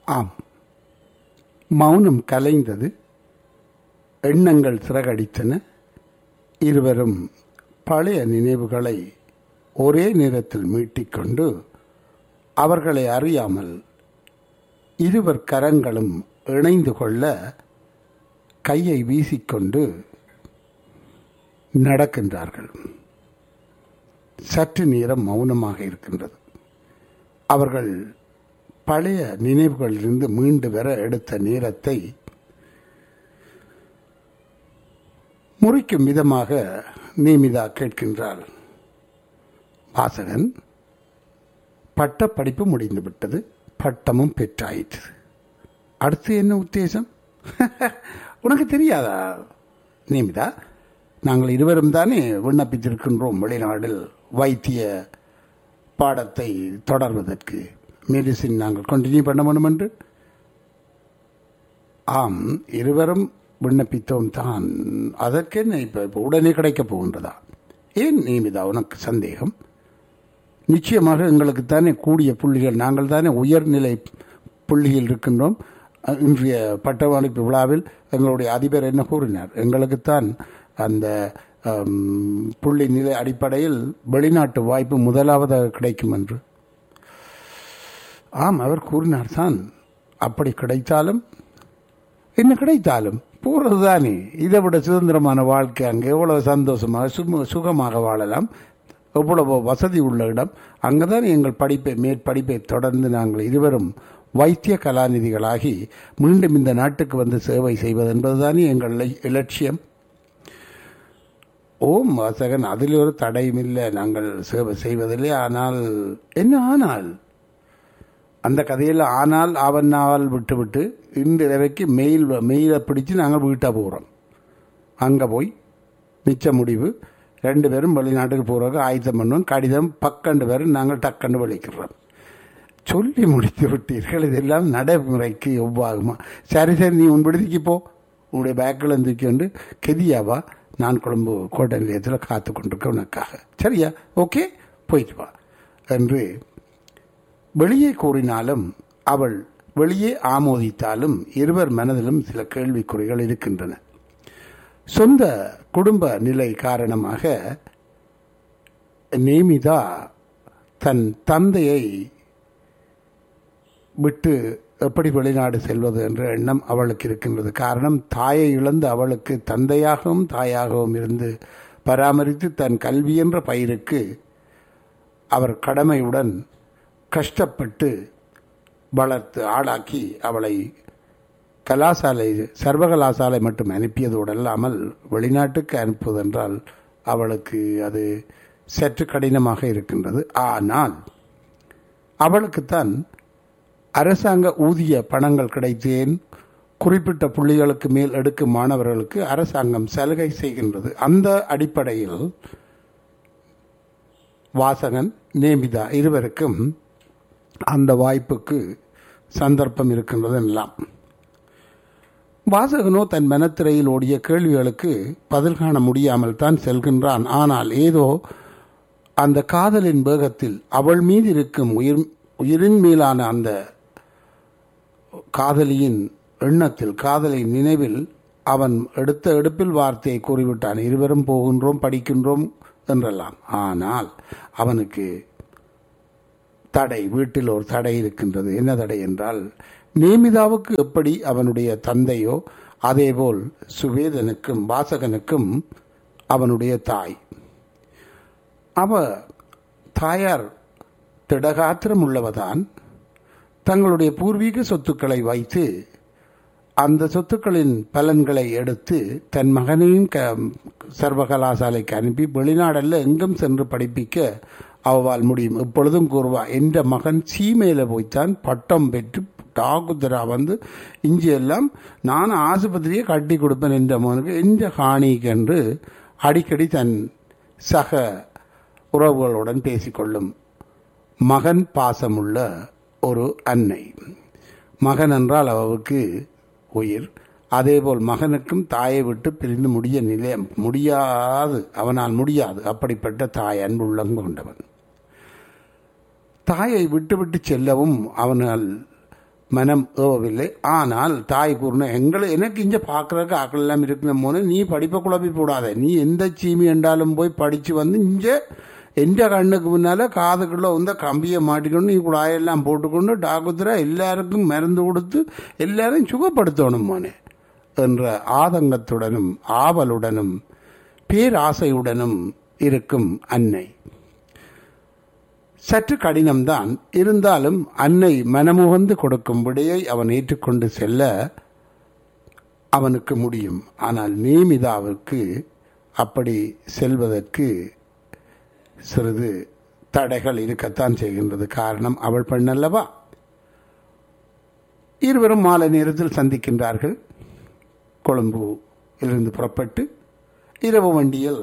ஆம் மௌனம் கலைந்தது எண்ணங்கள் சிறகடித்தன இருவரும் பழைய நினைவுகளை ஒரே நேரத்தில் மீட்டிக்கொண்டு அவர்களை அறியாமல் இருவர் கரங்களும் இணைந்து கொள்ள கையை வீசிக்கொண்டு நடக்கின்றார்கள் சற்று நேரம் மௌனமாக இருக்கின்றது அவர்கள் பழைய நினைவுகளிலிருந்து மீண்டு வர எடுத்த நேரத்தை முறிக்கும் விதமாக நியமிதா கேட்கின்றாள் வாசகன் பட்ட படிப்பு முடிந்து விட்டது பட்டமும் பெற்றாயிற்று அடுத்து என்ன உத்தேசம் உனக்கு தெரியாதா நியமிதா நாங்கள் இருவரும் தானே விண்ணப்பித்திருக்கின்றோம் வெளிநாட்டில் வைத்திய பாடத்தை தொடர்வதற்கு மெடிசின் நாங்கள் கண்டினியூ பண்ண வேண்டும் என்று ஆம் இருவரும் விண்ணப்பித்தோம் தான் அதற்கென்ன இப்போ இப்போ உடனே கிடைக்கப் போகின்றதா ஏன் நியமிதா உனக்கு சந்தேகம் நிச்சயமாக எங்களுக்கு தானே கூடிய புள்ளிகள் நாங்கள் தானே உயர்நிலை புள்ளியில் இருக்கின்றோம் இன்றைய பட்டமளிப்பு விழாவில் எங்களுடைய அதிபர் என்ன கூறினார் எங்களுக்குத்தான் அந்த புள்ளி நிலை அடிப்படையில் வெளிநாட்டு வாய்ப்பு முதலாவதாக கிடைக்கும் என்று ஆம் அவர் கூறினார் தான் அப்படி கிடைத்தாலும் என்ன கிடைத்தாலும் போறது தானே இதை விட சுதந்திரமான வாழ்க்கை அங்கே எவ்வளவு சந்தோஷமாக சும சுகமாக வாழலாம் எவ்வளவு வசதி உள்ள இடம் அங்குதான் எங்கள் படிப்பை மேற்படிப்பை தொடர்ந்து நாங்கள் இருவரும் வைத்திய கலாநிதிகளாகி மீண்டும் இந்த நாட்டுக்கு வந்து சேவை செய்வது என்பதுதானே எங்கள் இலட்சியம் ஓம் வாசகன் அதில் ஒரு தடையும் இல்லை நாங்கள் சேவை செய்வதில்லை ஆனால் என்ன ஆனால் அந்த கதையில் ஆனால் அவன் நாவல் விட்டு விட்டு இன்று இறக்கி மெயில் மெயிலை பிடிச்சு நாங்கள் வீட்டை போகிறோம் அங்கே போய் மிச்ச முடிவு ரெண்டு பேரும் வெளிநாட்டுக்கு போகிறதுக்கு ஆயத்தம் பண்ணுவோம் கடிதம் பக்கண்டு பேரும் நாங்கள் டக்கண்டு வலிக்கிறோம் சொல்லி முடித்து விட்டீர்கள் இதெல்லாம் நடைமுறைக்கு ஒவ்வாகுமா சரி சரி நீ உன் விடுதிக்கு போ உன்னுடைய பேக்கில் தூக்கி வந்து கெதியாவா நான் கொழும்பு கோட்டை நிலையத்தில் காத்து கொண்டிருக்க உனக்காக சரியா ஓகே போயிட்டு வா என்று வெளியே கூறினாலும் அவள் வெளியே ஆமோதித்தாலும் இருவர் மனதிலும் சில கேள்விக்குறிகள் இருக்கின்றன சொந்த குடும்ப நிலை காரணமாக நேமிதா தன் தந்தையை விட்டு எப்படி வெளிநாடு செல்வது என்ற எண்ணம் அவளுக்கு இருக்கின்றது காரணம் தாயை இழந்து அவளுக்கு தந்தையாகவும் தாயாகவும் இருந்து பராமரித்து தன் கல்வி என்ற பயிருக்கு அவர் கடமையுடன் கஷ்டப்பட்டு வளர்த்து ஆளாக்கி அவளை கலாசாலை சர்வகலாசாலை மட்டும் அனுப்பியதோடு அல்லாமல் வெளிநாட்டுக்கு அனுப்புவதென்றால் அவளுக்கு அது சற்று கடினமாக இருக்கின்றது ஆனால் அவளுக்குத்தான் அரசாங்க ஊதிய பணங்கள் கிடைத்தேன் குறிப்பிட்ட புள்ளிகளுக்கு மேல் எடுக்கும் மாணவர்களுக்கு அரசாங்கம் சலுகை செய்கின்றது அந்த அடிப்படையில் வாசகன் நேமிதா இருவருக்கும் அந்த வாய்ப்புக்கு சந்தர்ப்பம் இருக்கின்றது எல்லாம் வாசகனோ தன் மனத்திரையில் ஓடிய கேள்விகளுக்கு பதில் காண முடியாமல் தான் செல்கின்றான் ஆனால் ஏதோ அந்த காதலின் வேகத்தில் அவள் மீது இருக்கும் உயிர் உயிரின் மேலான அந்த காதலியின் எண்ணத்தில் காதலின் நினைவில் அவன் எடுத்த எடுப்பில் வார்த்தையை கூறிவிட்டான் இருவரும் போகின்றோம் படிக்கின்றோம் என்றெல்லாம் ஆனால் அவனுக்கு தடை வீட்டில் ஒரு தடை இருக்கின்றது என்ன தடை என்றால் நேமிதாவுக்கு எப்படி அவனுடைய தந்தையோ அதேபோல் சுவேதனுக்கும் வாசகனுக்கும் அவனுடைய தாய் அவ தாயார் திடகாத்திரம் உள்ளவதான் தங்களுடைய பூர்வீக சொத்துக்களை வைத்து அந்த சொத்துக்களின் பலன்களை எடுத்து தன் மகனையும் க சர்வகலாசாலைக்கு அனுப்பி வெளிநாடல்ல எங்கும் சென்று படிப்பிக்க அவவால் முடியும் எப்பொழுதும் கூறுவா என்ற மகன் சீமையில போய்த்தான் பட்டம் பெற்று டாகுதரா வந்து இஞ்சி எல்லாம் நான் ஆசுபத்திரியை கட்டி கொடுப்பேன் என்ற மகனுக்கு என்ற ஹானிக்கு என்று அடிக்கடி தன் சக உறவுகளுடன் பேசிக்கொள்ளும் மகன் பாசமுள்ள ஒரு அன்னை மகன் என்றால் அவளுக்கு உயிர் அதேபோல் மகனுக்கும் தாயை விட்டு பிரிந்து முடிய நிலை முடியாது அவனால் முடியாது அப்படிப்பட்ட தாய் அன்புள்ளம் கொண்டவன் தாயை விட்டுவிட்டு செல்லவும் அவனால் மனம் ஏவவில்லை ஆனால் தாய் கூறின எங்களை எனக்கு இங்க பார்க்கறதுக்கு ஆக்கள் எல்லாம் இருக்கிற போது நீ படிப்பை குழப்பி போடாத நீ எந்த சீமி என்றாலும் போய் படிச்சு வந்து இங்க எந்த கண்ணுக்கு முன்னால காதுக்குள்ள வந்து கம்பியை மாட்டிக்கொண்டு நீ குழாயெல்லாம் போட்டுக்கொண்டு டாக்குத்திர எல்லாருக்கும் மருந்து கொடுத்து எல்லாரையும் சுகப்படுத்தணும் மோனே என்ற ஆதங்கத்துடனும் ஆவலுடனும் பேராசையுடனும் இருக்கும் அன்னை சற்று கடினம்தான் இருந்தாலும் அன்னை மனமுகந்து கொடுக்கும் விடையை அவன் ஏற்றுக்கொண்டு செல்ல அவனுக்கு முடியும் ஆனால் நேமிதாவிற்கு அப்படி செல்வதற்கு சிறிது தடைகள் இருக்கத்தான் செய்கின்றது காரணம் அவள் பெண்ணல்லவா இருவரும் மாலை நேரத்தில் சந்திக்கின்றார்கள் கொழும்பு இருந்து புறப்பட்டு இரவு வண்டியில்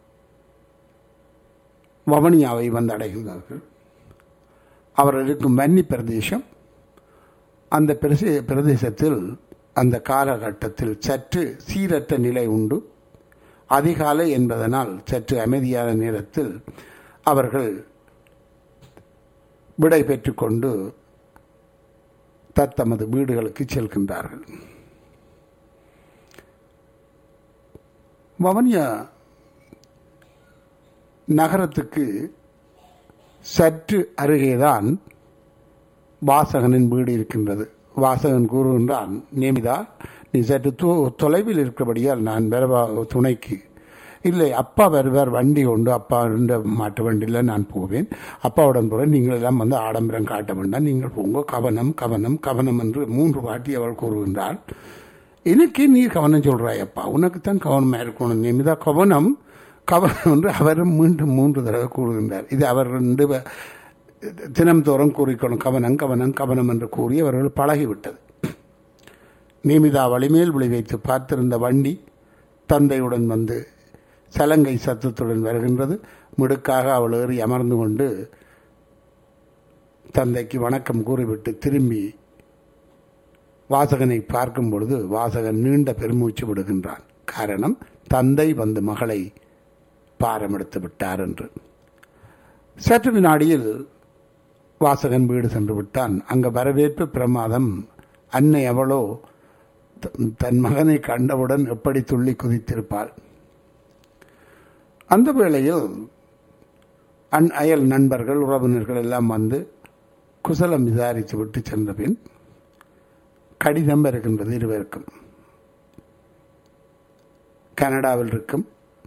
வவனியாவை வந்து அடைகின்றார்கள் அவர் இருக்கும் வன்னி பிரதேசம் அந்த பிரதே பிரதேசத்தில் அந்த காலகட்டத்தில் சற்று சீரற்ற நிலை உண்டு அதிகாலை என்பதனால் சற்று அமைதியான நேரத்தில் அவர்கள் விடை பெற்றுக்கொண்டு தத்தமது வீடுகளுக்கு செல்கின்றார்கள் வவனியா நகரத்துக்கு சற்று அருகேதான் வாசகனின் வீடு இருக்கின்றது வாசகன் கூறுகின்றான் நேமிதா நீ சற்று தொ- தொலைவில் இருக்கிறபடியால் நான் வேற துணைக்கு இல்லை அப்பா வருவார் வண்டி உண்டு அப்பா இந்த மாட்டு வண்டியில் நான் போவேன் அப்பாவுடன் போற நீங்கள் எல்லாம் வந்து ஆடம்பரம் காட்ட வேண்டாம் நீங்கள் போங்க கவனம் கவனம் கவனம் என்று மூன்று வாட்டி அவள் கூறுகின்றாள் எனக்கே நீ கவனம் சொல்றாய் அப்பா உனக்குத்தான் கவனமா இருக்கணும் நிமிதா கவனம் கவனம் என்று அவரும் மீண்டும் மூன்று தடவை கூறுகின்றார் இது அவர் ரெண்டு பே- தினம்தோறும் கூறிக்கொள்ளும் கவனம் கவனம் கவனம் என்று கூறி அவர்கள் பழகிவிட்டது நியமிதா வழிமேல் விழி வைத்து பார்த்திருந்த வண்டி தந்தையுடன் வந்து சலங்கை சத்தத்துடன் வருகின்றது மிடுக்காக அவள் ஏறி அமர்ந்து கொண்டு தந்தைக்கு வணக்கம் கூறிவிட்டு திரும்பி வாசகனை பார்க்கும் பொழுது வாசகன் நீண்ட பெருமூச்சு விடுகின்றான் காரணம் தந்தை வந்து மகளை பாரமெடுத்து விட்டார் என்று சற்று வினாடியில் வாசகன் வீடு சென்று விட்டான் அங்க வரவேற்பு பிரமாதம் அன்னை அவளோ த- தன் மகனை கண்டவுடன் எப்படி துள்ளி குதித்திருப்பாள் அந்த வேளையில் அன் அயல் நண்பர்கள் உறவினர்கள் எல்லாம் வந்து குசலம் விசாரித்து விட்டு சென்ற பின் கடிதம் இருக்கின்றது இருவருக்கும் கனடாவில் இருக்கும்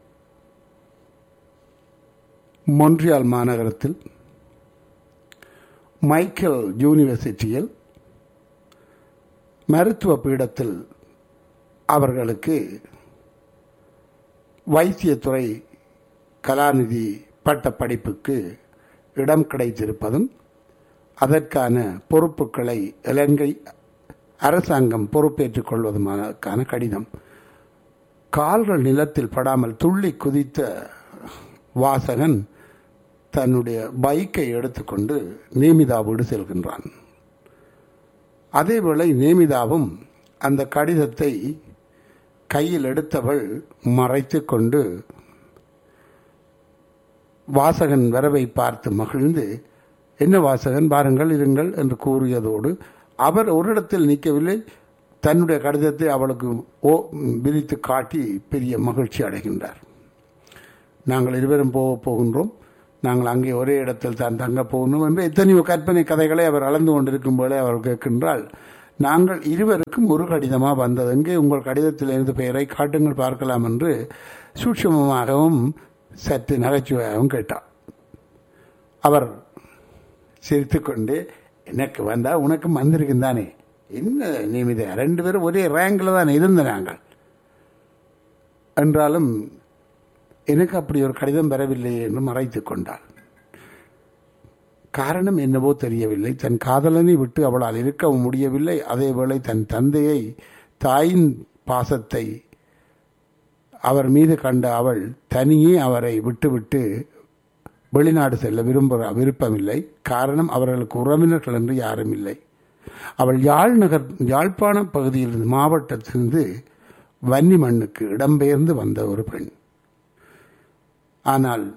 மொன்றியால் மாநகரத்தில் மைக்கேல் யூனிவர்சிட்டியில் மருத்துவ பீடத்தில் அவர்களுக்கு வைத்தியத்துறை கலாநிதி பட்ட படிப்புக்கு இடம் கிடைத்திருப்பதும் அதற்கான பொறுப்புகளை இலங்கை அரசாங்கம் பொறுப்பேற்றுக் கொள்வதுமான கடிதம் கால்கள் நிலத்தில் படாமல் துள்ளி குதித்த வாசகன் தன்னுடைய பைக்கை எடுத்துக்கொண்டு நேமிதா வீடு செல்கின்றான் அதேவேளை நேமிதாவும் அந்த கடிதத்தை கையில் எடுத்தவள் மறைத்து கொண்டு வாசகன் வரவை பார்த்து மகிழ்ந்து என்ன வாசகன் பாருங்கள் இருங்கள் என்று கூறியதோடு அவர் ஒரு இடத்தில் நிற்கவில்லை தன்னுடைய கடிதத்தை அவளுக்கு ஓ விரித்து காட்டி பெரிய மகிழ்ச்சி அடைகின்றார் நாங்கள் இருவரும் போக போகின்றோம் நாங்கள் அங்கே ஒரே இடத்தில் தான் தங்க போகணும் என்று எத்தனையோ கற்பனை கதைகளை அவர் அளந்து கொண்டிருக்கும் போதே அவர் கேட்கின்றாள் நாங்கள் இருவருக்கும் ஒரு கடிதமா வந்தது எங்கே உங்கள் கடிதத்தில் இருந்து பெயரை காட்டுங்கள் பார்க்கலாம் என்று சூட்சமமாகவும் சற்று நகைச்சுவையாகவும் கேட்டார் அவர் சிரித்துக்கொண்டு எனக்கு வந்தா உனக்கு வந்திருக்கும் தானே என்ன நியமித ரெண்டு பேரும் ஒரே ரேங்கில் தான் இருந்த நாங்கள் என்றாலும் எனக்கு அப்படி ஒரு கடிதம் பெறவில்லை என்று மறைத்துக் கொண்டாள் காரணம் என்னவோ தெரியவில்லை தன் காதலனை விட்டு அவளால் இருக்கவும் முடியவில்லை அதேவேளை தன் தந்தையை தாயின் பாசத்தை அவர் மீது கண்ட அவள் தனியே அவரை விட்டுவிட்டு வெளிநாடு செல்ல விரும்ப விருப்பமில்லை காரணம் அவர்களுக்கு உறவினர்கள் என்று யாரும் இல்லை அவள் யாழ் நகர் யாழ்ப்பாண பகுதியிலிருந்து மாவட்டத்திலிருந்து வன்னி மண்ணுக்கு இடம்பெயர்ந்து வந்த ஒரு பெண் ஆனால்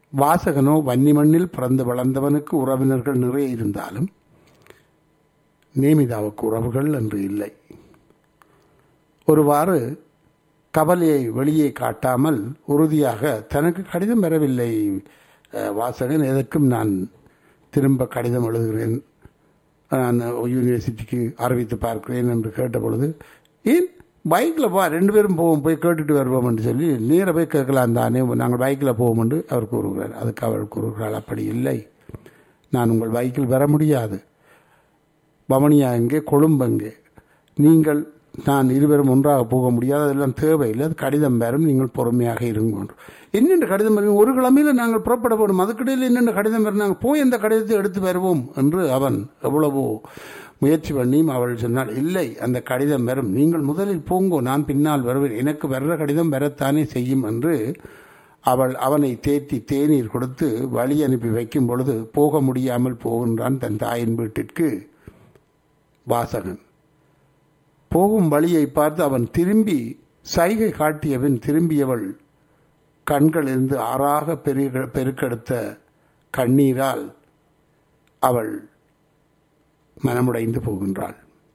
வாசகனோ வன்னி மண்ணில் பிறந்து வளர்ந்தவனுக்கு உறவினர்கள் நிறைய இருந்தாலும் நேமிதாவுக்கு உறவுகள் என்று இல்லை ஒருவாறு கவலையை வெளியே காட்டாமல் உறுதியாக தனக்கு கடிதம் வரவில்லை அஹ், வாசகன் எதற்கும் நான் திரும்ப கடிதம் எழுதுகிறேன் நான் யூனிவர்சிட்டிக்கு அறிவித்து பார்க்கிறேன் என்று கேட்ட பொழுது ஏன் பைக்கில் போ ரெண்டு பேரும் போவோம் போய் கேட்டுட்டு வருவோம் என்று சொல்லி நேர போய் கேட்கலாம் தானே நாங்கள் பைக்கில் போவோம் என்று அவர் கூறுகிறார் அதுக்கு அவள் கூறுகிறாள் அப்படி இல்லை நான் உங்கள் பைக்கில் வர முடியாது பவனியா எங்கே கொழும்பு எங்கே நீங்கள் நான் இருவரும் ஒன்றாக போக முடியாது அதெல்லாம் தேவையில்லை அது கடிதம் வரும் நீங்கள் பொறுமையாக இருங்க என்னென்ன கடிதம் வரும் ஒரு கிழமையில நாங்கள் புறப்பட போடும் அதுக்கிடையில் என்னென்ன கடிதம் வரும் நாங்கள் போய் அந்த கடிதத்தை எடுத்து வருவோம் என்று அவன் எவ்வளவோ முயற்சி பண்ணியும் அவள் சொன்னாள் இல்லை அந்த கடிதம் வரும் நீங்கள் முதலில் போங்கோ நான் பின்னால் வருவேன் எனக்கு வர்ற கடிதம் வரத்தானே செய்யும் என்று அவள் அவனை தேத்தி தேநீர் கொடுத்து வழி அனுப்பி வைக்கும் பொழுது போக முடியாமல் போகின்றான் தன் தாயின் வீட்டிற்கு வாசகன் போகும் வழியை பார்த்து அவன் திரும்பி சைகை காட்டியவன் திரும்பியவள் கண்களிலிருந்து ஆறாக பெருக பெருக்கெடுத்த கண்ணீரால் அவள் மனமுடைந்து போகின்றாள்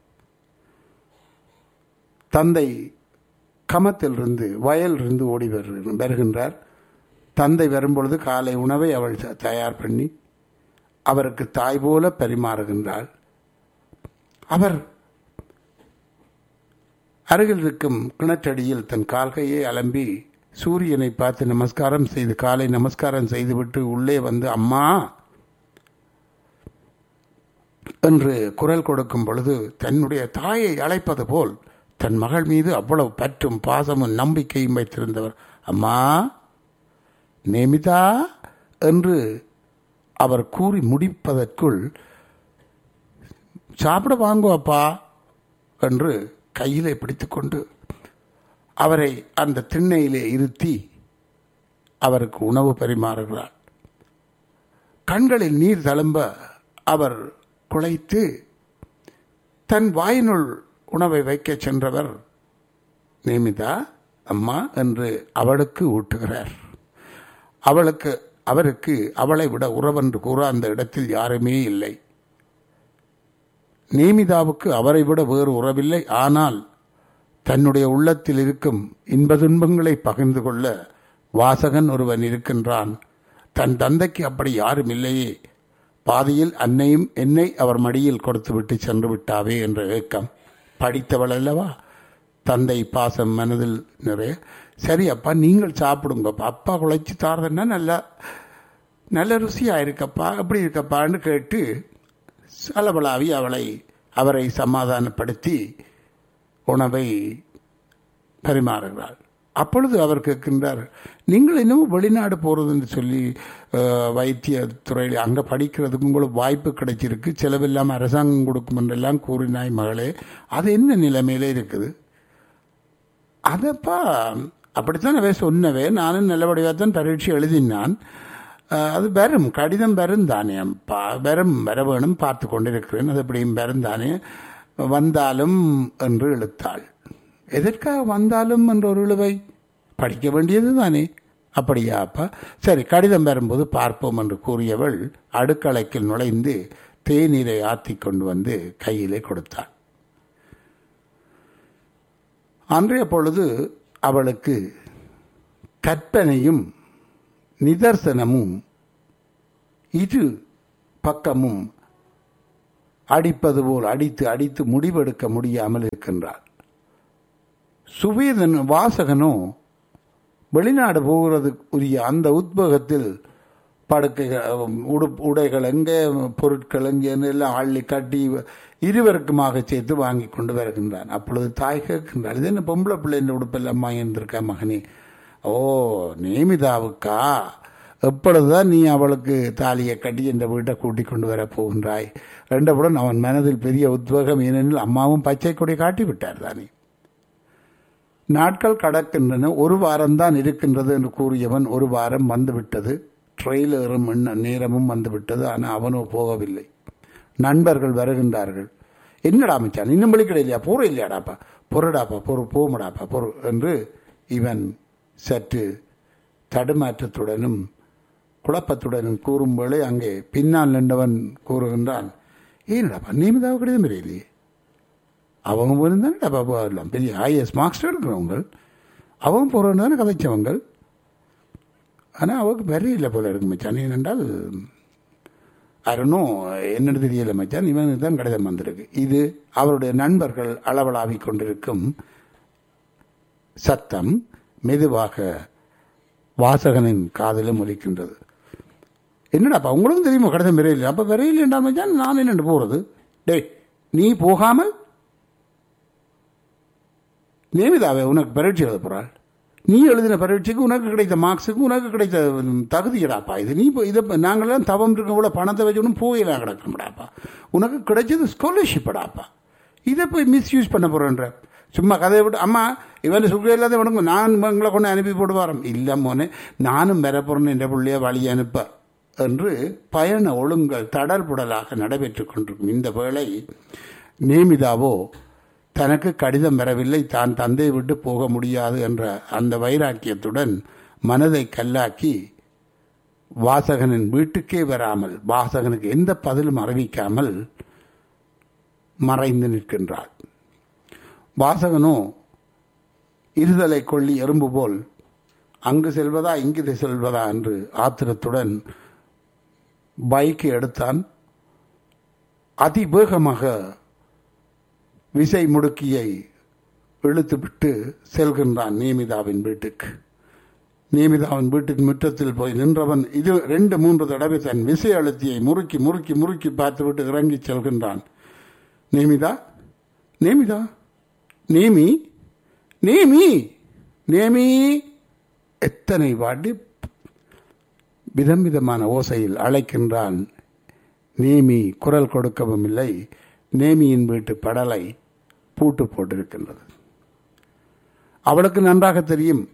தந்தை கமத்திலிருந்து வயலிருந்து ஓடி வருகிற- வருகின்றார் தந்தை வரும்பொழுது காலை உணவை அவள் த- தயார் பண்ணி அவருக்கு தாய் போல பரிமாறுகின்றாள் அவர் அருகில் இருக்கும் கிணற்றடியில் தன் கால்கையை அலம்பி சூரியனை பார்த்து நமஸ்காரம் செய்து காலை நமஸ்காரம் செய்துவிட்டு உள்ளே வந்து அம்மா என்று குரல் கொடுக்கும் பொழுது தன்னுடைய தாயை அழைப்பது போல் தன் மகள் மீது அவ்வளவு பற்றும் பாசமும் நம்பிக்கையும் வைத்திருந்தவர் அம்மா நேமிதா என்று அவர் கூறி முடிப்பதற்குள் சாப்பிட வாங்கோ அப்பா என்று கையிலே பிடித்துக்கொண்டு அவரை அந்த திண்ணையிலே இருத்தி அவருக்கு உணவு பரிமாறுகிறார் கண்களில் நீர் தழும்ப அவர் குழைத்து தன் வாயினுள் உணவை வைக்கச் சென்றவர் நேமிதா அம்மா என்று அவளுக்கு ஊட்டுகிறார் அவளுக்கு அவருக்கு அவளை விட உறவென்று கூற அந்த இடத்தில் யாருமே இல்லை நேமிதாவுக்கு அவரை விட வேறு உறவில்லை ஆனால் தன்னுடைய உள்ளத்தில் இருக்கும் இன்ப துன்பங்களை பகிர்ந்து கொள்ள வாசகன் ஒருவன் இருக்கின்றான் தன் தந்தைக்கு அப்படி யாரும் இல்லையே பாதியில் அன்னையும் என்னை அவர் மடியில் கொடுத்துவிட்டு சென்று விட்டாவே என்ற ஏக்கம் படித்தவள் அல்லவா தந்தை பாசம் மனதில் நிறைய சரி அப்பா நீங்கள் சாப்பிடுங்கப்பா அப்பா குழைச்சி தாரதுன்னா நல்லா நல்ல ருசியா இருக்கப்பா அப்படி இருக்கப்பான்னு கேட்டு சலபலாவி அவளை அவரை சமாதானப்படுத்தி உணவை பரிமாறுகிறாள் அப்பொழுது அவர் கேட்கின்றார் நீங்கள் இன்னமும் வெளிநாடு போகிறதுன்னு சொல்லி அஹ், வைத்தியத்துறையில் அங்கே படிக்கிறதுக்கு உங்களுக்கு வாய்ப்பு கிடைச்சிருக்கு செலவில்லாமல் அரசாங்கம் கொடுக்கும் என்றெல்லாம் கூறினாய் மகளே அது என்ன நிலைமையில இருக்குது அதப்பா அப்படித்தான் அவை சொன்னவே நானும் நல்லபடியாக தான் பரீட்சை எழுதினான் அஹ், அது வரும் கடிதம் வரும் தானே அப்பா வரும் வர வேணும் பார்த்து கொண்டிருக்கிறேன் அது எப்படியும் வரும் தானே வந்தாலும் என்று இழுத்தாள் எதற்காக வந்தாலும் என்ற ஒரு இழுவை படிக்க வேண்டியது தானே அப்படியா அப்பா சரி கடிதம் வரும்போது பார்ப்போம் என்று கூறியவள் அடுக்கலைக்கு நுழைந்து தேநீரை ஆத்தி கொண்டு வந்து கையிலே கொடுத்தாள் அன்றைய பொழுது அவளுக்கு கற்பனையும் நிதர்சனமும் இரு பக்கமும் அடிப்பது போல் அடித்து அடித்து முடிவெடுக்க முடியாமல் இருக்கின்றார் சுவேதன் வாசகனோ வெளிநாடு போகிறது உரிய அந்த உத்வேகத்தில் படுக்கைகள் உடு உடைகள் எங்கே பொருட்கள் எங்கேன்னு எல்லாம் அள்ளி கட்டி இருவருக்குமாக சேர்த்து வாங்கி கொண்டு வருகின்றான் அப்பொழுது தாய் கேட்கின்றாள் இது என்ன பொம்பளை பிள்ளைன்ற உடுப்பெல்லாம் வாங்கியிருந்திருக்கா மகனே ஓ நேமிதாவுக்கா எப்பொழுதுதான் நீ அவளுக்கு தாலியை கட்டி இந்த வீட்டை கூட்டிக் கொண்டு வர போகின்றாய் ரெண்டவுடன் அவன் மனதில் பெரிய உத்வேகம் ஏனெனில் அம்மாவும் பச்சை கொடி காட்டி விட்டார் தானே நாட்கள் கடக்கின்றன ஒரு வாரம்தான் இருக்கின்றது என்று கூறியவன் ஒரு வாரம் வந்துவிட்டது ட்ரெயிலரும் நேரமும் வந்துவிட்டது ஆனால் அவனோ போகவில்லை நண்பர்கள் வருகின்றார்கள் என்னடா மச்சான் இன்னும் வெளிக்கிடையிலையா போற இல்லையாடாப்பா பொருடாப்பா பொறு போமடாப்பா பொறு என்று இவன் சற்று தடுமாற்றத்துடனும் குழப்பத்துடனும் கூறும்போது அங்கே பின்னால் நின்றவன் கூறுகின்றான் ஏன்டாப்பா நியமிதாவை கடிதம் இல்லையே அவங்க போயிருந்தானே டப்பா போகலாம் பெரிய ஐஎஸ் மார்க்ஸ் எடுக்கிறவங்க அவங்க போகிறவங்க தானே கதைச்சவங்க ஆனால் அவருக்கு பெரிய இல்லை போல இருக்கு மச்சான் ஏனென்றால் அருணும் என்னன்னு தெரியல மச்சான் இவனுக்கு தான் கடிதம் வந்திருக்கு இது அவருடைய நண்பர்கள் அளவலாவிக் கொண்டிருக்கும் சத்தம் மெதுவாக வாசகனின் காதிலும் ஒலிக்கின்றது என்னடாப்பா உங்களுக்கும் தெரியுமா கடிதம் விரையில் அப்போ விரையில் என்றால் மச்சான் நான் என்னென்று போகிறது டேய் நீ போகாமல் நியமிதாவே உனக்கு பரீட்சை எழுத போகிறாள் நீ எழுதின பரீட்சைக்கு உனக்கு கிடைத்த மார்க்ஸுக்கு உனக்கு கிடைத்த தகுதியடாப்பா இது நீ இப்போ இதை நாங்களாம் தவம் இருக்க கூட பணத்தை வச்சுக்கணும் போயிலாம் கிடக்கணும்டாப்பா உனக்கு கிடைச்சது ஸ்காலர்ஷிப்படாப்பா இதை போய் மிஸ்யூஸ் பண்ண போகிறேன்ற சும்மா கதையை விட்டு அம்மா இவன் சுகம் இல்லாத விடுங்க நான் இவங்களை கொண்டு அனுப்பி போட்டு வரேன் இல்லை மோனே நானும் வர போகிறேன்னு என்ற பிள்ளைய வழி அனுப்ப என்று பயண ஒழுங்கல் தடர்புடலாக நடைபெற்று கொண்டிருக்கும் இந்த வேளை நியமிதாவோ தனக்கு கடிதம் வரவில்லை தான் தந்தை விட்டு போக முடியாது என்ற அந்த வைராக்கியத்துடன் மனதை கல்லாக்கி வாசகனின் வீட்டுக்கே வராமல் வாசகனுக்கு எந்த பதிலும் அறிவிக்காமல் மறைந்து நிற்கின்றாள் வாசகனோ இருதலை கொள்ளி எறும்பு போல் அங்கு செல்வதா இங்கு செல்வதா என்று ஆத்திரத்துடன் பைக்கை எடுத்தான் அதிவேகமாக விசை முடுக்கியை இழுத்துவிட்டு செல்கின்றான் நியமிதாவின் வீட்டுக்கு நியமிதாவின் வீட்டின் முற்றத்தில் போய் நின்றவன் இது ரெண்டு மூன்று தடவை தன் விசை அழுத்தியை முறுக்கி முறுக்கி முறுக்கி பார்த்துவிட்டு இறங்கி செல்கின்றான் நேமிதா நேமிதா நேமி நேமி நேமி எத்தனை வாட்டி விதம் விதமான ஓசையில் அழைக்கின்றான் நேமி குரல் கொடுக்கவும் இல்லை நேமியின் வீட்டு படலை பூட்டு போட்டிருக்கின்றது அவளுக்கு நன்றாக தெரியும்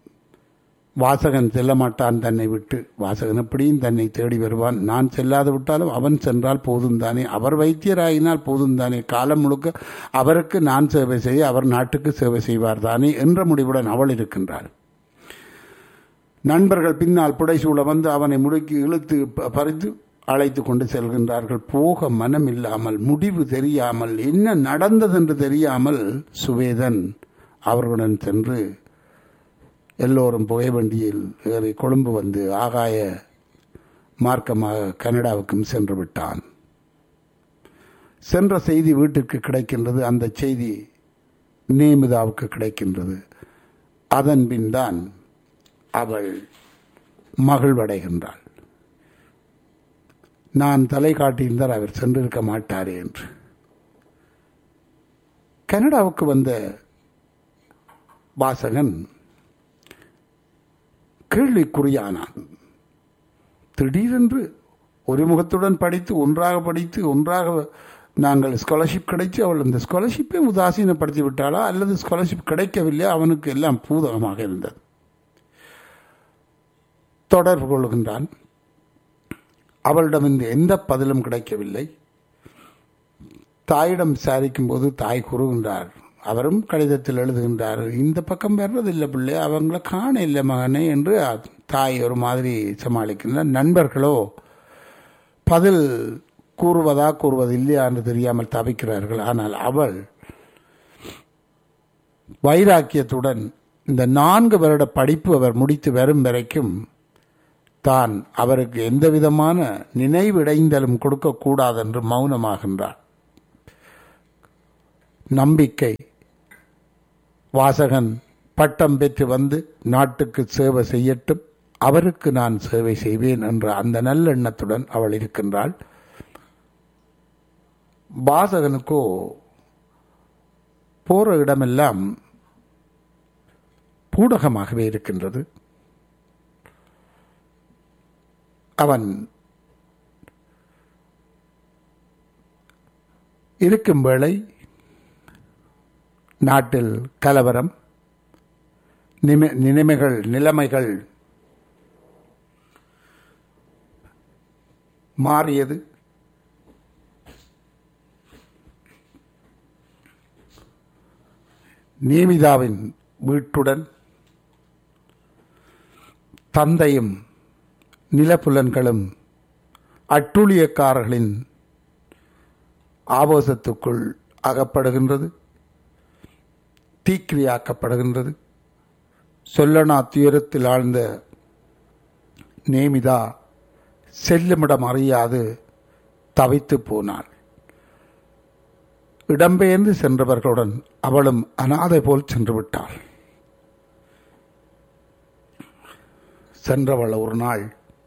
வாசகன் செல்ல மாட்டான் தன்னை விட்டு வாசகன் எப்படியும் தன்னை தேடி வருவான் நான் செல்லாது விட்டாலும் அவன் சென்றால் போதும் தானே அவர் வைத்தியராகினால் போதும் தானே காலம் முழுக்க அவருக்கு நான் சேவை செய்ய அவர் நாட்டுக்கு சேவை செய்வார் தானே என்ற முடிவுடன் அவள் இருக்கின்றாள் நண்பர்கள் பின்னால் புடைசூழ வந்து அவனை முடுக்கி இழுத்து பறித்து அழைத்து கொண்டு செல்கின்றார்கள் போக மனம் இல்லாமல் முடிவு தெரியாமல் என்ன நடந்தது என்று தெரியாமல் சுவேதன் அவர்களுடன் சென்று எல்லோரும் புகைவண்டியில் ஏறி கொழும்பு வந்து ஆகாய மார்க்கமாக கனடாவுக்கும் சென்று விட்டான் சென்ற செய்தி வீட்டிற்கு கிடைக்கின்றது அந்த செய்தி நேமிதாவுக்கு கிடைக்கின்றது அதன் பின் தான் அவள் மகிழ்வடைகின்றாள் நான் தலை காட்டியிருந்தால் அவர் சென்றிருக்க மாட்டாரே என்று கனடாவுக்கு வந்த வாசகன் கேள்விக்குறியானான் திடீரென்று ஒரு முகத்துடன் படித்து ஒன்றாக படித்து ஒன்றாக நாங்கள் ஸ்காலர்ஷிப் கிடைச்சு அவள் அந்த ஸ்காலர்ஷிப்பை உதாசீனப்படுத்தி விட்டாளா அல்லது ஸ்காலர்ஷிப் கிடைக்கவில்லை அவனுக்கு எல்லாம் பூதகமாக இருந்தது தொடர்பு கொள்கின்றான் அவளிடம் இந்த எந்த பதிலும் கிடைக்கவில்லை தாயிடம் விசாரிக்கும் போது தாய் கூறுகின்றார் அவரும் கடிதத்தில் எழுதுகின்றார் இந்த பக்கம் வர்றதில்லை பிள்ளை அவங்கள காண இல்லை மகனே என்று தாய் ஒரு மாதிரி சமாளிக்கின்றார் நண்பர்களோ பதில் கூறுவதா கூறுவது இல்லையா என்று தெரியாமல் தவிக்கிறார்கள் ஆனால் அவள் வைராக்கியத்துடன் இந்த நான்கு வருட படிப்பு அவர் முடித்து வரும் வரைக்கும் தான் அவருக்கு எந்த விதமான நினைவிடைந்தலும் கொடுக்கக்கூடாது என்று மௌனமாகின்றார் நம்பிக்கை வாசகன் பட்டம் பெற்று வந்து நாட்டுக்கு சேவை செய்யட்டும் அவருக்கு நான் சேவை செய்வேன் என்ற அந்த நல்லெண்ணத்துடன் அவள் இருக்கின்றாள் வாசகனுக்கோ போற இடமெல்லாம் பூடகமாகவே இருக்கின்றது அவன் இருக்கும் வேளை நாட்டில் கலவரம் நிலைமைகள் நிலைமைகள் மாறியது நியமிதாவின் வீட்டுடன் தந்தையும் நிலப்புலன்களும் அட்டுழியக்காரர்களின் ஆபோசத்துக்குள் அகப்படுகின்றது தீக்கிரியாக்கப்படுகின்றது சொல்லனா துயரத்தில் ஆழ்ந்த நேமிதா செல்லுமிடம் அறியாது தவித்து போனாள் இடம்பெயர்ந்து சென்றவர்களுடன் அவளும் அனாதை போல் சென்று விட்டாள் சென்றவள் ஒரு நாள்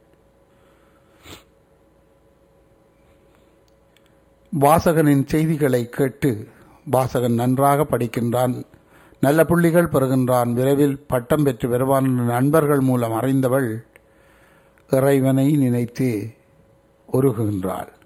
வாசகனின் செய்திகளை கேட்டு வாசகன் நன்றாக படிக்கின்றான் நல்ல புள்ளிகள் பெறுகின்றான் விரைவில் பட்டம் பெற்று வருவான் என்ற நண்பர்கள் மூலம் அறிந்தவள் இறைவனை நினைத்து உருகுகின்றாள்